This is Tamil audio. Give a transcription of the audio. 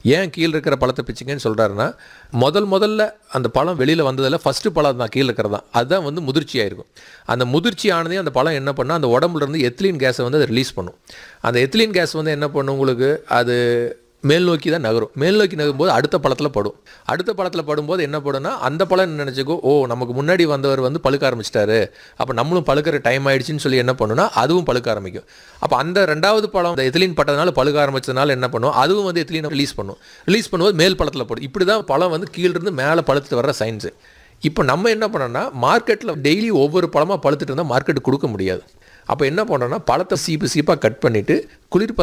ஏன் கீழே இருக்கிற பழத்தை பிச்சுங்கன்னு சொல்கிறாருன்னா முதல் முதல்ல அந்த பழம் வெளியில் வந்ததில் ஃபஸ்ட்டு பழம் தான் கீழே இருக்கிறது தான் அதுதான் வந்து முதிர்ச்சி ஆயிருக்கும் அந்த முதிர்ச்சி ஆனதே அந்த பழம் என்ன பண்ணால் அந்த உடம்புல இருந்து எத்திலீன் கேஸை வந்து அதை ரிலீஸ் பண்ணும் அந்த எத்திலீன் கேஸ் வந்து என்ன பண்ணும் உங்களுக்கு அது மேல் நோக்கி தான் நகரும் மேல் நோக்கி நகரும்போது அடுத்த பழத்தில் படும் அடுத்த பழத்தில் படும்போது என்ன படும்னா அந்த பழம் நினச்சிக்கோ ஓ நமக்கு முன்னாடி வந்தவர் வந்து பழுக்க ஆரம்பிச்சிட்டாரு அப்போ நம்மளும் பழுக்கிற டைம் ஆயிடுச்சுன்னு சொல்லி என்ன பண்ணுன்னா அதுவும் பழுக்க ஆரம்பிக்கும் அப்போ அந்த ரெண்டாவது பழம் இந்த எத்திலீன் பட்டதுனால பழுக்க ஆரம்பிச்சதுனால என்ன பண்ணும் அதுவும் வந்து எத்திலீன் ரிலீஸ் பண்ணும் ரிலீஸ் பண்ணும்போது மேல் பழத்தில் படும் இப்படி தான் பழம் வந்து கீழிருந்து மேலே பழுத்துட்டு வர்ற சயின்ஸு இப்போ நம்ம என்ன பண்ணோம்னா மார்க்கெட்டில் டெய்லி ஒவ்வொரு பழமாக பழுத்துட்டு இருந்தால் மார்க்கெட்டுக்கு கொடுக்க முடியாது அப்போ என்ன பண்ணுறோன்னா பழத்தை சீப்பு சீப்பாக கட் பண்ணிவிட்டு குளிர்பத